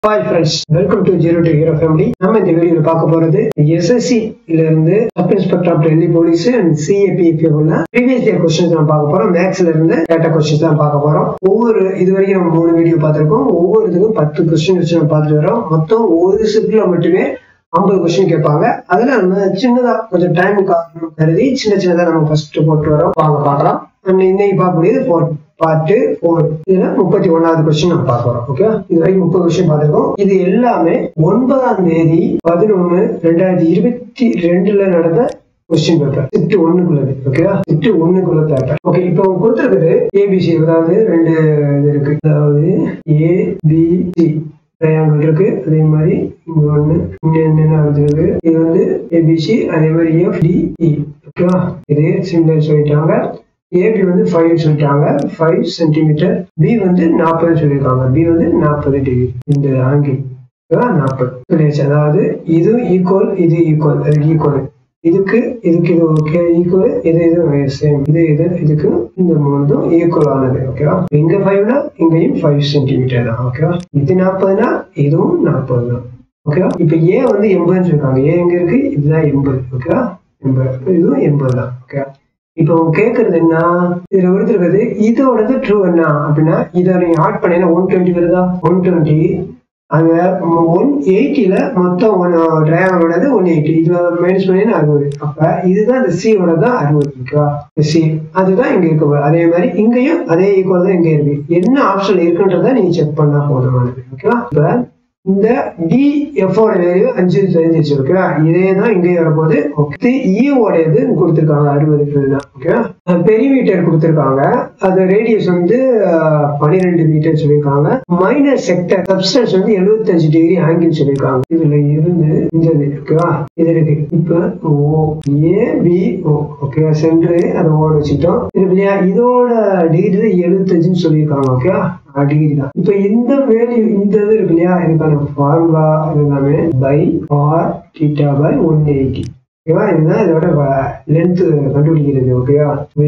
Hi friends welcome to zero to hero family நம்ம இந்த வீடியோவில் பார்க்க போறது எஸ்எஸ்சி இருந்து sub inspector of Delhi police and CAPF உள்ள ப்ரீவியஸ் இயர் கொஸ்டின்ஸ் நம்ம பார்க்க போறோம் மேக்ஸ்ல இருந்து டேட்டா கொஸ்டின்ஸ் தான் பார்க்க போறோம் ஒவ்வொரு இது வரைக்கும் நம்ம மூணு வீடியோ பார்த்திருக்கோம் ஒவ்வொரு இதுக்கும் பத்து கொஸ்டின் வச்சு நம்ம பார்த்துட்டு வரோம் மொத்தம் ஒரு ஷிப்ட்ல மட்டுமே ஐம்பது கொஸ்டின் கேட்பாங்க அதுல நம்ம சின்னதா கொஞ்சம் டைம் காரணம் கருதி சின்ன சின்னதா நம்ம ஃபர்ஸ்ட் போட்டு வரோம் வாங்க பார்க்கலாம் நம்ம இன்னைக்கு பார்க்கக்கூடியது ஃபோர் பார்ட் ஃபோர் இதுல முப்பத்தி ஒன்னாவது கொஸ்டின் நம்ம பார்க்க போறோம் ஓகே இது வரைக்கும் முப்பது கொஸ்டின் பார்த்திருக்கோம் இது எல்லாமே ஒன்பதாம் தேதி பதினொன்னு ரெண்டாயிரத்தி இருபத்தி ரெண்டுல நடந்த கொஸ்டின் பேப்பர் சிட்டு ஒண்ணுக்குள்ளது ஓகேவா சிட்டு ஒண்ணுக்குள்ள பேப்பர் ஓகே இப்போ கொடுத்துருக்குது ஏபிசி அதாவது ரெண்டு இது இருக்கு அதாவது ஏ பி சி ட்ரையாங்கிள் இருக்கு அதே மாதிரி இங்க ஒண்ணு இங்க என்னென்ன இருக்கு இது வந்து ஏபிசி அதே மாதிரி எஃப் டி இ ஓகேவா இது சிம்பிள் சொல்லிட்டாங்க ஏபி வந்து ஃபைவ் சொல்லிட்டாங்க ஃபைவ் சென்டிமீட்டர் பி வந்து நாற்பது சொல்லியிருக்காங்க பி வந்து நாற்பது டிகிரி இந்த ஆங்கிள் நாற்பது சொல்லியாச்சு அதாவது இது ஈக்குவல் இது ஈக்குவல் அதுக்கு ஈக்குவல் இதுக்கு இதுக்கு இது ஓகே ஈக்குவல் இது இது சேம் இது இது இதுக்கு இந்த மூணும் ஈக்குவல் ஆனது ஓகேவா இங்க ஃபைவ்னா இங்கேயும் ஃபைவ் சென்டிமீட்டர் தான் ஓகேவா இது நாற்பதுனா இதுவும் நாற்பது தான் ஓகேவா இப்ப ஏ வந்து எண்பதுன்னு சொல்லிருக்காங்க ஏ எங்க இருக்கு இதுதான் எண்பது ஓகேவா எண்பது இதுவும் எண்பது தான் ஓகே இப்போ அவங்க கேட்கறது என்ன இதுல கொடுத்துருக்குது இதோடது ட்ரூ என்ன அப்படின்னா இதை நீங்க ஆட் பண்ணீங்கன்னா ஒன் டுவெண்ட்டி வருதா ஒன் டுவெண்ட்டி அங்க ஒன் எயிட்டில மொத்தம் ஒன் டிரைவரோடது ஒன் எயிட்டி இதுல மைனஸ் பண்ணி அறுபது அப்ப இதுதான் இந்த சியோட தான் அறுபது ஓகேவா சி அதுதான் இங்க இருக்கு அதே மாதிரி இங்கேயும் அதே ஈக்குவல் தான் இங்க இருக்கு என்ன ஆப்ஷன் இருக்குன்றத நீங்க செக் பண்ணா போதுமானது ஓகேவா இப்ப இந்த டி எஃபோட வேல்யூ அஞ்சு தெரிஞ்சிச்சு ஓகேவா இதே தான் இங்கே வரப்போகுது ஓகே இஓட இது கொடுத்துருக்காங்க அறுபது தான் ஓகேவா பெரிமீட்டர் கொடுத்துருக்காங்க அது ரேடியஸ் வந்து பன்னிரெண்டு மீட்டர் சொல்லியிருக்காங்க மைனர் செக்டர் சப்ஸ்டன்ஸ் வந்து எழுபத்தஞ்சு டிகிரி ஆங்கிள் சொல்லியிருக்காங்க இதுல இருந்து இந்த ஓகேவா இது இருக்கு இப்ப ஓ ஏ பி ஓ ஓகேவா சென்று அதை ஓட வச்சுட்டோம் இருக்கு இல்லையா இதோட டிகிரி எழுபத்தஞ்சுன்னு சொல்லியிருக்காங்க ஓகேவா டிகிரி தான் இப்ப இந்த வேல்யூ இந்த இது இருக்கு இல்லையா இதுக்கான ஃபார்முலா எல்லாமே pi r theta by one eighty ஓகேவா இதுதான் இதோட லென்த் கண்டுபிடிக்கிறது ஓகேவா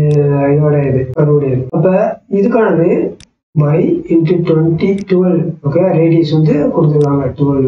இதோட இது கருவுடைய அப்ப இதுக்கானது pi into twenty twelve okay radius வந்து கொடுத்துருக்காங்க twelve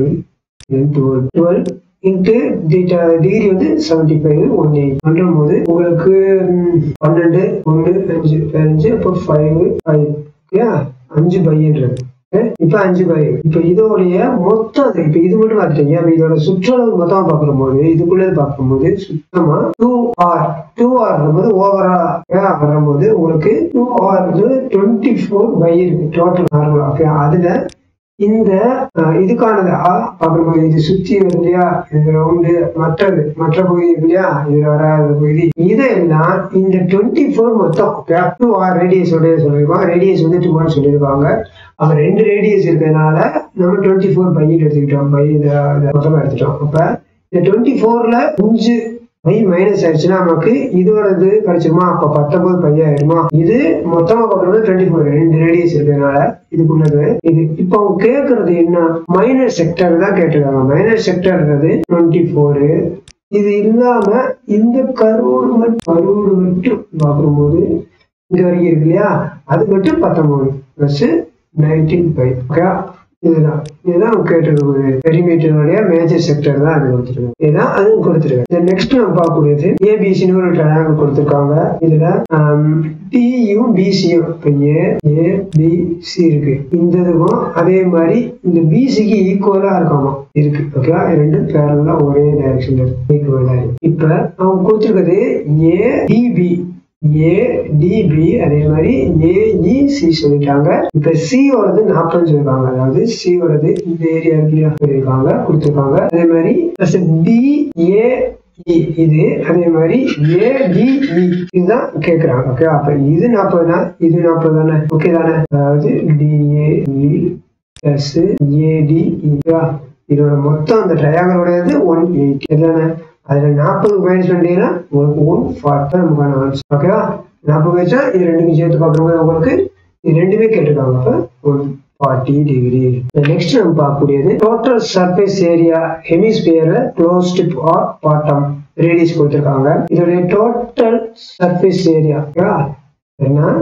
twelve twelve into theta degree வந்து செவன்டி ஃபைவ் ஒன் எயிட் பண்ணும் போது உங்களுக்கு பன்னெண்டு ஒன்று அஞ்சு அஞ்சு அப்போ ஃபைவ் ஃபைவ் ஓகே அஞ்சு பையன்றது இப்ப அஞ்சு பை இப்ப இதோடைய மொத்தம் இப்ப இது மட்டும் பார்த்துட்டீங்க இப்ப இதோட சுற்றளவு மொத்தமா பாக்குற போது இதுக்குள்ளது பார்க்கும்போது சுத்தமா டூ ஆர் டூ ஆர் போது ஓவரா வரும்போது உங்களுக்கு டூ ஆர் வந்து டுவெண்ட்டி ஃபோர் பை இருக்கு டோட்டல் நார்மலா ஓகே அதுல இந்த இதுக்கானது பார்க்கும்போது இது சுத்தி வரும் இல்லையா இந்த ரவுண்டு மற்றது மற்ற பகுதி இல்லையா இது வராத பகுதி இதெல்லாம் இந்த டுவெண்ட்டி ஃபோர் மொத்தம் டூ ஆர் ரேடியஸ் உடைய சொல்லியிருக்கோம் ரேடியஸ் வந்து டூ சொல்லியிருக்காங்க அப்ப ரெண்டு ரேடியஸ் இருக்கிறதுனால நம்ம டுவெண்ட்டி ஃபோர் பையிட் எடுத்துக்கிட்டோம் பை மொத்தமா எடுத்துட்டோம் அப்ப இந்த டுவெண்ட்டி ஃபோர்ல அஞ்சு பை மைனஸ் ஆயிடுச்சுன்னா நமக்கு இதோட இது கிடைச்சிருமா அப்ப பத்தொன்பது பை ஆயிடுமா இது மொத்தமா பார்க்கறது டுவெண்ட்டி ஃபோர் ரெண்டு ரேடியஸ் இருக்கிறதுனால இதுக்குள்ளது இது இப்போ அவங்க கேட்கறது என்ன மைனர் செக்டர் தான் கேட்டிருக்காங்க மைனர் செக்டர்ன்றது டுவெண்ட்டி ஃபோரு இது இல்லாம இந்த கருவோடு மட்டும் கருவோடு மட்டும் பார்க்கும்போது இங்க வரைக்கும் இருக்கு இல்லையா அது மட்டும் பத்தொன்பது பிளஸ் நைன்டீன் பை ஓகே இதுதான் இதுதான் கேட்டிருக்க பெரிமீட்டருடைய மேஜர் செக்டர் தான் அது கொடுத்துருக்காங்க இதுதான் அதுவும் கொடுத்துருக்காங்க நெக்ஸ்ட் நம்ம பார்க்கக்கூடியது ஏபிசின்னு ஒரு ட்ரையாங்கிள் கொடுத்துருக்காங்க இதுல டியும் பிசியும் இப்போ ஏ ஏ பி சி இருக்கு இந்த இதுக்கும் அதே மாதிரி இந்த பிசிக்கு ஈக்குவலா இருக்காமா இருக்கு ஓகேவா ரெண்டும் பேரலா ஒரே டைரக்ஷன்ல இருக்கு ஈக்குவலா இருக்கு இப்ப அவங்க கொடுத்துருக்கிறது ஏ டிபி ஏடிபி அதே மாதிரி ஏஇசி சொல்லிட்டாங்க இப்ப சியோடது நாற்பது சொல்லிருக்காங்க அதாவது சியோடது இந்த ஏரியா இருக்கு சொல்லியிருக்காங்க கொடுத்துருக்காங்க அதே மாதிரி டி ஏ இது அதே மாதிரி ஏடிஇ இதுதான் கேக்குறாங்க ஓகே அப்ப இது நாற்பதுனா இது நாற்பது தானே ஓகே தானே அதாவது டிஏஇ பிளஸ் ஏடிஇ இதோட மொத்தம் அந்த ட்ரையாங்கலோடது ஒன் எயிட் தானே அதுல நாற்பது மைனஸ் பண்ணிட்டீங்கன்னா உங்களுக்கு ஒன் ஃபார்ட் தான் நமக்கான ஆன்சர் ஓகேவா நாற்பது வச்சா இது ரெண்டுக்கும் சேர்த்து பார்க்கும்போது உங்களுக்கு இது ரெண்டுமே கேட்டிருக்காங்க அப்போ ஒன் ஃபார்ட்டி டிகிரி நெக்ஸ்ட் நம்ம பார்க்கக்கூடியது total surface area hemisphere closed r bottom radius கொடுத்துருக்காங்க இதோடைய டோட்டல் சர்ஃபேஸ் ஏரியா ஓகேவா என்ன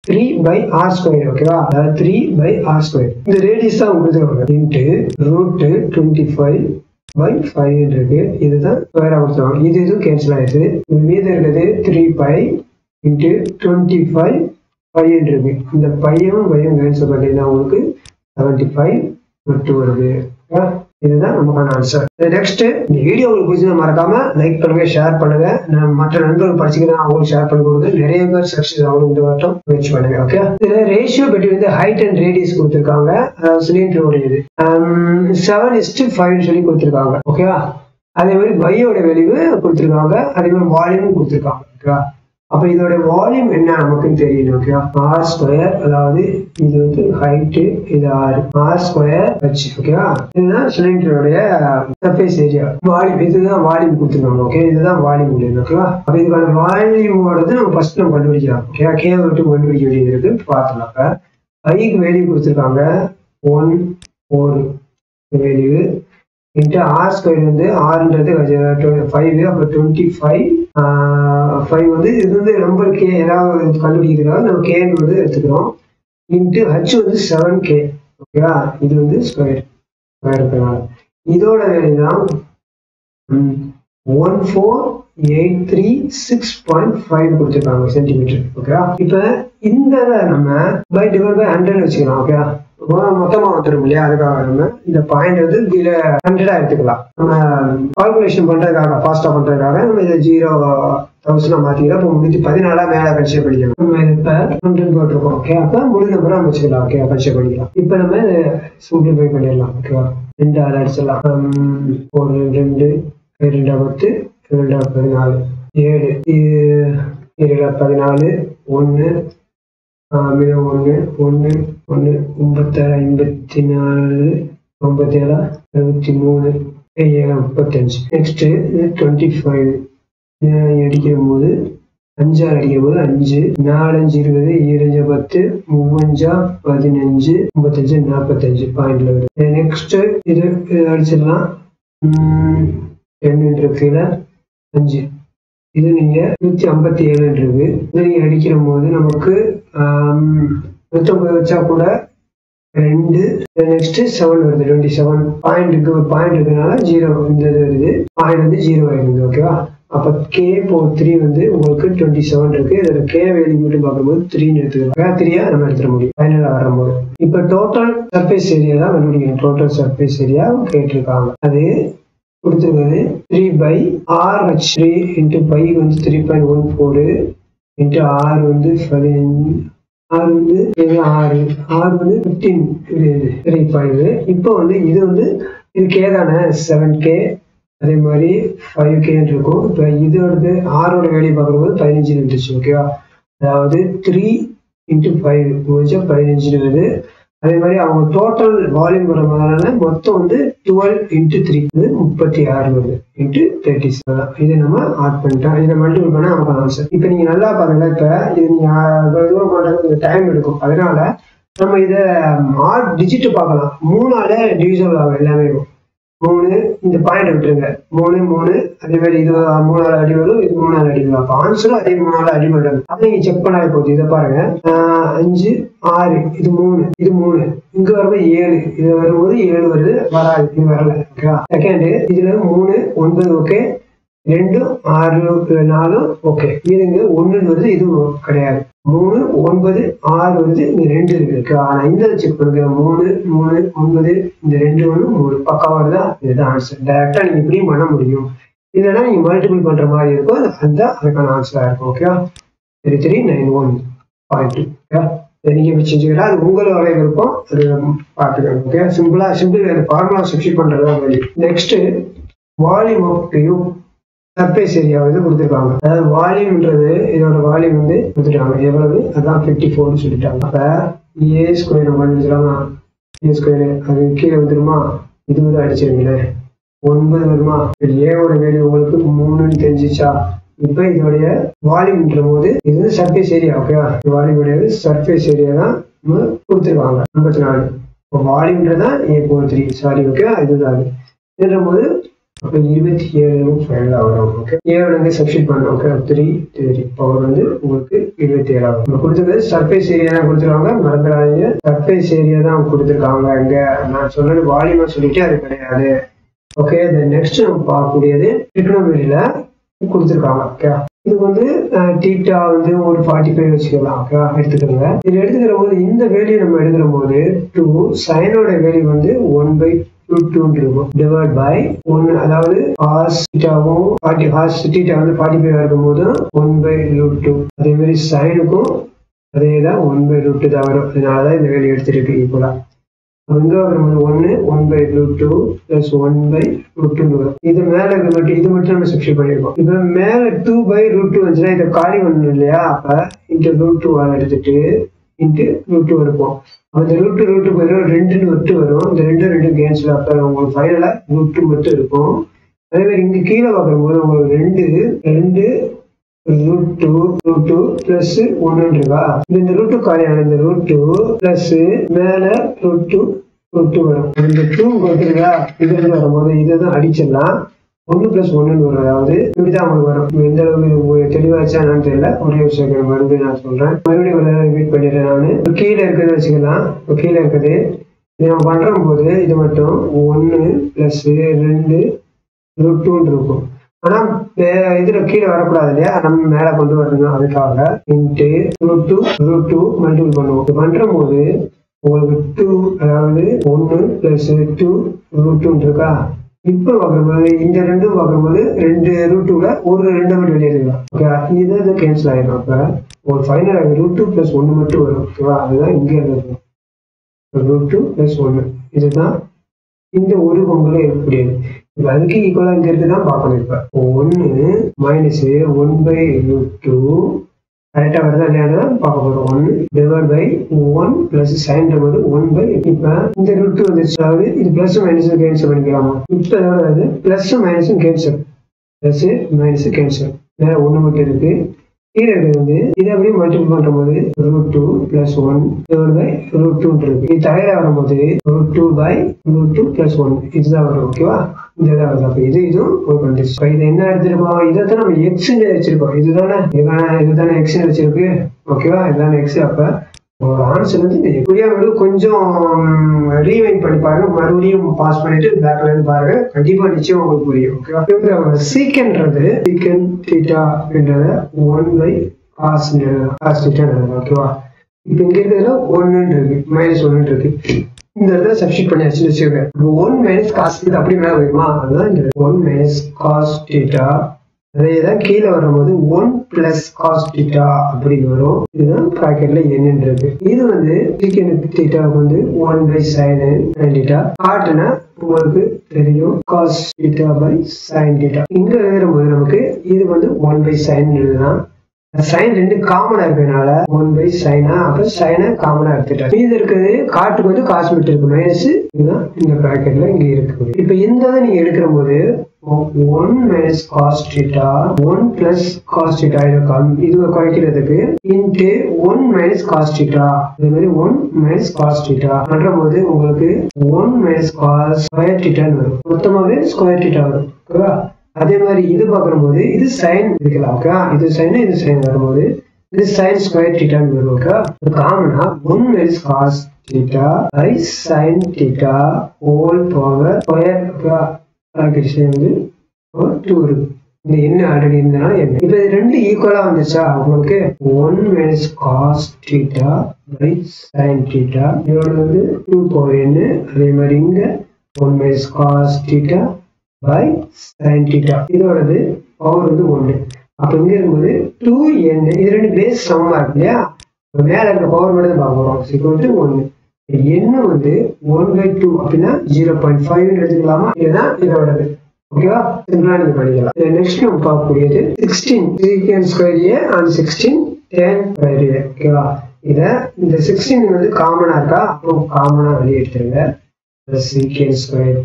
த்ரீ பை ஆர் ஸ்கொயர் ஓகேவா அதாவது த்ரீ பை ஆர் ஸ்கொயர் இந்த ரேடியஸ் தான் கொடுத்துருவாங்க into root twenty five pi five இருக்கு இதுதான் ஸ்கொயரா கொடுத்துருவாங்க இது இதுவும் கேன்சல் ஆயிடுது மீது இருக்கிறது three pi into twenty five five இருக்கு இந்த பையும் பையும் கேன்சல் பண்ணீங்கன்னா உங்களுக்கு செவன்டி ஃபைவ் மட்டும் வருது ஓகேவா? இதுதான் நமக்கான ஆன்சர் நெக்ஸ்ட் இந்த வீடியோ உங்களுக்கு பிடிச்சதை மறக்காம லைக் பண்ணுங்க ஷேர் பண்ணுங்க நான் மற்ற நண்பர்கள் படிச்சுக்கிறேன் அவங்களுக்கு ஷேர் பண்ணி கொடுங்க நிறைய பேர் சக்சஸ் ஆகணும் இந்த வட்டம் முயற்சி பண்ணுங்க ஓகே இதுல ரேஷியோ பெட்டி வந்து ஹைட் அண்ட் ரேடியஸ் கொடுத்துருக்காங்க அதாவது சிலிண்டரோட இது செவன் இஸ்டு ஃபைவ் சொல்லி கொடுத்துருக்காங்க ஓகேவா அதே மாதிரி பையோட வெளிவு கொடுத்துருக்காங்க அதே மாதிரி வால்யூம் கொடுத்துருக்காங்க ஓகேவா அப்ப இதோட வால்யூம் என்ன நமக்குன்னு தெரியணும் ஓகேவா ஆர் ஸ்கொயர் அதாவது இது வந்து ஹைட்டு இது ஆர் ஆர் ஸ்கொயர் ஹச் ஓகேவா இதுதான் சிலிண்டருடைய சர்ஃபேஸ் ஏரியா வால்யூம் இதுதான் வால்யூம் கொடுத்துருக்காங்க ஓகே இதுதான் வால்யூம் உள்ளது ஓகேவா அப்ப இதுக்கான வால்யூமோடது நம்ம ஃபர்ஸ்ட் நம்ம கண்டுபிடிக்கலாம் ஓகே கே விட்டு கண்டுபிடிக்க வேண்டியது இருக்கு பார்க்கலாம் அப்ப பைக்கு வேல்யூ கொடுத்துருக்காங்க one four value into r square வந்து ஆறுன்றது ஃபைவ் அப்புறம் டுவெண்ட்டி ஃபைவ் ஃபைவ் வந்து இது வந்து நம்பர் கே ஏதாவது கண்டுபிடிக்கிறதுக்காக நம்ம கேன்னு வந்து எடுத்துக்கிறோம் இன்ட்டு ஹச் வந்து செவன் கே ஓகேவா இது வந்து ஸ்கொயர் ஸ்கொயர் இருக்கிறனால இதோட வேல்யூ தான் one four eight three six point five கொடுத்துருக்காங்க சென்டிமீட்டர் ஓகேவா இப்போ இந்த இதை நம்ம பை டிவைட் பை ஹண்ட்ரட் வச்சுக்கலாம் ஓகேவா மொத்தமா வந்துடும் இல்லையா அதுக்காக நம்ம இந்த பாயிண்ட் வந்து கீழே ஹண்ட்ரடா எடுத்துக்கலாம் நம்ம கால்குலேஷன் பண்றதுக்காக ஃபாஸ்டா பண்றதுக்காக நம்ம இதை ஜீரோ தௌசண்டா மாத்திக்கலாம் இப்போ முன்னூத்தி பதினாலா மேல கன்சிடர் பண்ணிக்கலாம் நம்ம இப்ப ஹண்ட்ரட் போட்டிருக்கோம் ஓகே அப்ப முழு நம்பரா வச்சுக்கலாம் ஓகே கன்சிடர் பண்ணிக்கலாம் இப்ப நம்ம இதை சிம்பிளிஃபை பண்ணிடலாம் ஓகேவா ரெண்டு ஆள் அடிச்சிடலாம் ஹம், ஒரு ரெண்டு ரெண்டா பத்து ரெண்டா பதினாலு ஏழு இது- ஏழு பதினாலு ஒன்னு மிக ஒன்று ஒன்று ஒன்று ஒன்பத்தாறு ஐம்பத்தி நாலு ஒன்பத்தேழு அறுபத்தி மூணு ஏழு முப்பத்தஞ்சு நெக்ஸ்ட் டுவெண்ட்டி ஃபைவ் அடிக்கும் போது அஞ்சாறு அடிக்கும் போது அஞ்சு நாலஞ்சு இருபது ஈரஞ்சு பத்து மூவஞ்சா பதினஞ்சு முப்பத்தஞ்சு நாற்பத்தஞ்சு பாயிண்ட்ல வருது நெக்ஸ்ட் இது இது அடிச்சிடலாம் டென் கீழே அஞ்சு இது நீங்க நூத்தி ஐம்பத்தி ஏழு இருக்கு இது நீங்க அடிக்கிற போது நமக்கு ஆம், நூத்தம்பது வச்சா கூட ரெண்டு நெக்ஸ்ட் செவன் வருது டுவெண்ட்டி செவன் பாயிண்ட் ஒரு பாயிண்ட் இருக்கனால ஜீரோ இந்த இது வருது பாயிண்ட் வந்து ஜீரோ ஆயிருது ஓகேவா அப்ப கே போ த்ரீ வந்து உங்களுக்கு டுவெண்ட்டி செவன் இருக்கு இதுல கே வேல்யூ மட்டும் பார்க்கும்போது த்ரீன்னு எடுத்துக்கலாம் த்ரீயா நம்ம எடுத்துட முடியும் ஃபைனலா வரும்போது இப்ப டோட்டல் சர்ஃபேஸ் ஏரியா தான் கண்டுபிடிக்கணும் டோட்டல் சர்ஃபேஸ் ஏரியா கேட்டிருக்காங்க அது கொடுத்துருக்கிறது three pi r h three into pi வந்து three point one four into r வந்து பதினஞ்சு ஆர் வந்து இது ஆறு ஆர் வந்து ஃபிஃப்டீன் இது த்ரீ ஃபைவ் இப்போ வந்து இது வந்து இது கே தானே செவன் கே அதே மாதிரி ஃபைவ் கேன்னு இருக்கும் இப்போ இதோடது ஆரோட வேலையை பார்க்கும்போது பதினஞ்சு இருந்துச்சு ஓகேவா அதாவது த்ரீ இன்ட்டு ஃபைவ் முடிச்சா பதினஞ்சு வருது அதே மாதிரி அவங்க டோட்டல் வால்யூம் வரதுனால மொத்தம் வந்து டுவெல் இன்ட்டு த்ரீ வந்து முப்பத்தி ஆறு வருது இன்ட்டு தேர்ட்டி செவன் இதை நம்ம ஆட் பண்ணிட்டோம் இதை மல்டிபிள் பண்ணா நமக்கு ஆன்சர் இப்போ நீங்க நல்லா பாருங்க இப்போ இது நீங்க இவ்வளவு தூரம் பண்றதுக்கு டைம் எடுக்கும் அதனால நம்ம இதை ஆட் டிஜிட் பார்க்கலாம் மூணால டிவிசபிள் ஆகும் எல்லாமே மூணு இந்த பாயிண்ட் விட்டுருங்க மூணு மூணு அதே மாதிரி இது மூணாவது அடி வரும் இது மூணாவது அடி வரும் அப்போ ஆன்சரும் அதே மூணாவது அடி வரும் அதை நீங்க செக் பண்ணாலே போகுது இதை பாருங்க ஆஹ் அஞ்சு ஆறு இது மூணு இது மூணு இங்க வரும்போது ஏழு இது வரும்போது ஏழு வருது வராது இது வரல ஓகேவா செகண்ட் இதுல மூணு ஒன்பது ஓகே ரெண்டு ஆறு நாலும் ஓகே இதுங்க ஒண்ணுன்னு வருது இது கிடையாது மூணு ஒன்பது ஆறு வருது இங்க ரெண்டு இருக்கு ஆனா இந்த செக் பண்ணுங்க மூணு மூணு ஒன்பது இந்த ரெண்டு ஒண்ணு மூணு பக்கா வருதா இதுதான் ஆன்சர் டைரக்டா நீங்க இப்படியும் பண்ண முடியும் இல்லைன்னா நீங்க மல்டிபிள் பண்ற மாதிரி இருக்கும் அதுதான் அதுக்கான ஆன்சரா இருக்கும் ஓகேவா three three nine one point two okay நீங்க இப்படி செஞ்சுக்கலாம் அது உங்களோட விருப்பம் அது பார்த்துக்கோங்க ஓகே சிம்பிளா சிம்பிள் ஃபார்முலா சப்ஸ்டியூட் பண்றதா வழி next volume of tube surface area வந்து கொடுத்துருக்காங்க அதாவது வால்யூம்ன்றது இதோட வால்யூம் வந்து கொடுத்துருக்காங்க எவ்வளவு அதான் ஃபிஃப்டி ஃபோர்னு சொல்லிட்டாங்க அப்ப ஏ ஸ்கொயர் நம்ம கண்டுபிடிச்சலாமா ஏ ஸ்கொயர் அது கீழே வந்துருமா இது வந்து அடிச்சிருங்களேன் ஒன்பது வருமா ஏவோட வேல்யூ உங்களுக்கு மூணுன்னு தெரிஞ்சிச்சா இப்ப இதோடைய வால்யூம்ன்ற போது இது வந்து சர்ஃபேஸ் ஏரியா ஓகேவா வால்யூம் கிடையாது சர்ஃபேஸ் ஏரியா தான் நம்ம கொடுத்துருக்காங்க ஐம்பத்தி நாலு இப்போ வால்யூம்ன்றதான் A four three sorry okay இதுதான் அது இதுன்ற போது அப்போ இருபத்தி ஏழு ஃபைனலாக வரும் ஓகே ஏழு வந்து சப்ஸ்டிட் பண்ணணும் ஓகே த்ரீ த்ரீ பவர் வந்து உங்களுக்கு இருபத்தி ஏழு ஆகும் கொடுத்துருக்கிறது சர்ஃபேஸ் ஏரியா தான் கொடுத்துருக்காங்க மறந்துடாதீங்க சர்ஃபேஸ் ஏரியா தான் கொடுத்துருக்காங்க இங்க நான் சொல்றது வால்யூமா சொல்லிட்டு அது கிடையாது ஓகே நெக்ஸ்ட் நம்ம பார்க்கக்கூடியது டிக்னோமெரியில கொடுத்துருக்காங்க ஓகே இது வந்து டீட்டா வந்து ஒரு ஃபார்ட்டி ஃபைவ் வச்சுக்கலாம் ஓகே எடுத்துக்கோங்க இது எடுத்துக்கிற போது இந்த வேல்யூ நம்ம எடுக்கிற போது டூ சைனோட வேல்யூ வந்து ஒன் பை டூ டூன்னு இருக்கும் டிவைட் பை ஒன்னு அதாவது ஹாஸ் டீட்டாவும் ஃபார்ட்டி ஹாஸ் டீட்டா வந்து ஃபார்ட்டி ஃபைவ் இருக்கும் போது ஒன் பை ரூட் டூ அதே மாதிரி சைனுக்கும் அதே தான் ஒன் பை ரூட் தான் வரும் அதனால தான் இந்த வேல்யூ எடுத்துருக்கு ஈக்குவலா வந்து வரும்போது ஒன்று one by root two plus one by root two வரும் இது மேல இது மட்டும் இது மட்டும் நம்ம சப்ஸ்டியூட் பண்ணிருக்கோம் இப்போ மேல டூ பை ரூட் டூ வந்துச்சுன்னா இதை காலி பண்ணணும் இல்லையா அப்ப இன்ட்டு ரூட் டூ எடுத்துட்டு இன்ட்டு ரூட் டூ இருக்கும் அந்த ரூட் டூ ரூட் டூ வரும் ரெண்டுன்னு மட்டும் வரும் இந்த ரெண்டு ரெண்டு கேன்சல் அப்ப உங்களுக்கு ஃபைனலா ரூட் டூ மட்டும் இருக்கும் அதே மாதிரி இங்க கீழே பார்க்கும்போது உங்களுக்கு ரெண்டு ரெண்டு root two root two plus ஒன்னு இருக்கா இந்த ரூட் டூ காலியான இந்த ரூட் டூ பிளஸ் மேல ரூட் டூ ரூட் டூ வரும் இந்த டூ வந்துருக்கா இதுல இருந்து வரும்போது இதை தான் அடிச்சிடலாம் ஒன்னு பிளஸ் ஒன்னு வரும் அதாவது இப்படிதான் உங்களுக்கு வரும் எந்த அளவுக்கு உங்களுக்கு தெளிவாச்சா என்னன்னு தெரியல ஒரே ஒரு செகண்ட் மறுபடியும் நான் சொல்றேன் மறுபடியும் ஒரு ரிப்பீட் பண்ணிடுறேன் நான் கீழே இருக்கிறது வச்சுக்கலாம் இப்போ கீழே இருக்குது இது நம்ம பண்ற போது இது மட்டும் ஒன்னு பிளஸ் ரெண்டு ரூட் டூன்னு இருக்கும் ஆனா வே- இதுல கீழே வரக்கூடாது இல்லையா நம்ம மேல கொண்டு வரணும் அதுக்காக into root two root two multiple பண்ணுவோம் இது பண்ற போது உங்களுக்கு டூ அதாவது ஒன்னு பிளஸ் டூ ரூட் டூ இருக்கா இப்ப பார்க்கும்போது இந்த ரெண்டும் பார்க்கும்போது ரெண்டு ரூட்டுல ஒரு ரெண்டு மட்டும் வெளியே எடுக்கலாம் ஓகே இது இது கேன்சல் ஆயிடும் அப்ப ஒரு ஃபைனல் ரூட் டூ பிளஸ் ஒன்னு மட்டும் வரும் ஓகேவா அதுதான் இங்கே இருக்கும் ரூட் டூ பிளஸ் ஒன்னு இதுதான் இந்த ஒரு பொங்கல இருக்கக்கூடியது இப்ப அதுக்கு ஈக்குவலா இங்க இருந்து தான் பார்க்கணும் இப்ப ஒன்னு minus one by root two கரெக்டா வருதா இல்லையான்னு பார்க்க போறோம் ஒன்னு divide by one plus sine போது ஒன் பை இப்ப இந்த ரூட் டூ வந்துருச்சு அதாவது இது பிளஸ் மைனஸ் கேன்சல் பண்ணிக்கலாமா இப்ப எவ்வளவு பிளஸ் மைனஸும் கேன்சல் பிளஸ் மைனஸ் கேன்சல் வேற ஒண்ணு மட்டும் இருக்கு கீழே இருக்கிறது வந்து இதை அப்படியே மல்டிபிள் பண்ணும்போது root two plus one divide by root two இருக்கு இது தகையில வரும்போது root two by root two plus one இதுதான் வரும் ஓகேவா இதுதான் வருது அப்ப இது இதுவும் ஒரு வந்துருச்சு இப்ப இது என்ன எடுத்திருக்கோம் இதை தான் நம்ம எக்ஸ்ன்னு வச்சிருக்கோம் இதுதானே இதுதானே இதுதானே எக்ஸ்ன்னு வச்சிருக்கு ஓகேவா இதுதானே எக்ஸ் அப்ப ஒரு ஆன்சர் வந்து இது எப்படியா வந்து கொஞ்சம் ரீவைண்ட் பண்ணி பாருங்க மறுபடியும் பாஸ் பண்ணிட்டு பேக்ல இருந்து பாருங்க கண்டிப்பா நிச்சயம் உங்களுக்கு புரியும் ஓகேவா சீக்கன்றது சீக்கன் தீட்டா அப்படின்றத one by cos cos theta ஓகேவா இப்போ இங்க இருக்கிறதுல ஒன்னு இருக்கு மைனஸ் ஒன்னு இருக்கு இந்த இடத்துல சப்ஸ்டிட் பண்ணி வச்சு வச்சுருக்கேன் ஒன் மைனஸ் காஸ் இது அப்படி மேல வருமா அதுதான் இந்த ஒன் மைனஸ் காஸ் தீட்டா அதே தான் கீழே வரும்போது ஒன் பிளஸ் காஸ் தீட்டா அப்படின்னு வரும் இதுதான் ப்ராக்கெட்ல என்னன்றது இது வந்து சீக்கன் தீட்டாவுக்கு வந்து ஒன் பை சைனு தீட்டா காட்டுனா உங்களுக்கு தெரியும் cos theta by sine theta இங்க எழுதும்போது நமக்கு இது வந்து ஒன் பை சைன் எழுதலாம் சைன் ரெண்டு காமனா இருக்கிறதுனால ஒன் பை சைனா அப்ப சைனை காமனா எடுத்துட்டேன் இது இருக்குது காட்டுக்கு வந்து காஸ்மெட் இருக்கு மைனஸ் இதுதான் இந்த ப்ராக்கெட்ல இங்க இருக்கு இப்ப இந்த இதை நீங்க எடுக்கிற போது one minus cos theta one plus cos theta இருக்கும் இது குறைக்கிறதுக்கு into one minus cos theta இது மாதிரி ஒன் மைனஸ் காஸ் டீட்டா பண்ற போது உங்களுக்கு ஒன் மைனஸ் காஸ் ஸ்கொயர் டீட்டான்னு வரும் மொத்தமாவே ஸ்கொயர் டீட்டா வரும் ஓகேவா அதே மாதிரி இது பார்க்கும்போது இது சைன் இருக்கலாம் ஓகே இது சைன் இது சைன் வரும்போது இது சைன் ஸ்கொயர் டீட்டான்னு வரும் ஓகே காமனா one minus cos theta by sine theta whole power square okay வந்து டூ இருக்கு இந்த என்ன ஆல்ரெடி இருந்தனால என்ன இப்ப இது ரெண்டு ஈக்குவலா வந்துச்சா உங்களுக்கு one minus cos theta by sine theta இதோட வந்து டூ பவர் என்ன அதே மாதிரி இங்க one minus cos theta by sine theta இதோடது பவர் வந்து ஒன்று அப்ப இங்க இருக்கும்போது டூ என் இது ரெண்டு பேஸ் சமமா இருக்கு இல்லையா இப்ப மேல இருக்க பவர் மட்டும் தான் பார்க்க போறோம் சிக்வல் டு ஒன்று என்ன வந்து ஒன் பை டூ அப்படின்னா ஜீரோ பாயிண்ட் ஃபைவ் எடுத்துக்கலாமா இதுதான் இதோடது ஓகேவா சிம்பிளா நீங்க படிக்கலாம் நெக்ஸ்ட் நம்ம பார்க்கக்கூடியது sixteen secant square A and sixteen tan square A ஓகேவா இத இந்த சிக்ஸ்டீன் வந்து காமனா இருக்கா அப்போ காமனா வெளியே எடுத்துருங்க சீக்கியன் ஸ்கொயர்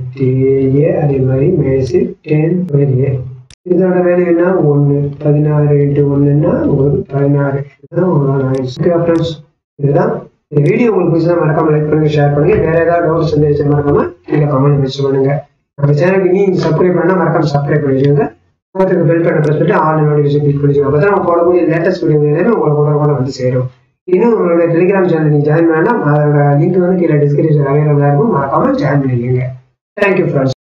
ஏ அதே மாதிரி மைனஸ் டென் ஸ்கொயர் ஏ இதோட வேல்யூ என்ன ஒன்று பதினாறு இன்ட்டு ஒன்றுன்னா உங்களுக்கு பதினாறு இதுதான் உங்களோட ஆன்சர் ஓகே ஃப்ரெண்ட்ஸ் இதுதான் இந்த வீடியோ உங்களுக்கு பிடிச்சா மறக்காம லைக் பண்ணுங்க ஷேர் பண்ணுங்க வேற ஏதாவது டவுட்ஸ் இருந்துச்சு மறக்காம கீழே கமெண்ட் மென்ஷன் பண்ணுங்க நம்ம சேனலுக்கு நீ சப்ஸ்கிரைப் பண்ணா மறக்காம சப்ஸ்கிரைப் பண்ணிடுங்க பக்கத்துக்கு பெல் பட்டன் ப்ரெஸ் பண்ணிட்டு ஆல் நோட்டிஃபிகேஷன் கிளிக் பண்ணிடுங்க அப்போ தான் நம்ம போடக்கூடிய லேட்டஸ்ட் வீடியோ எல்லாமே உங்களுக்கு கூட கூட வந்து சேரும் இன்னும் உங்களோட டெலிகிராம் சேனல் நீங்க ஜாயின் பண்ணா அதோட லிங்க் வந்து கீழே டிஸ்கிரிப்ஷன் அவைலபிளாக இருக்கும் மறக்காம ஜாயின் பண்ணிக்கோங்க தேங்க்யூ ஃப்ரெண்ட்ஸ்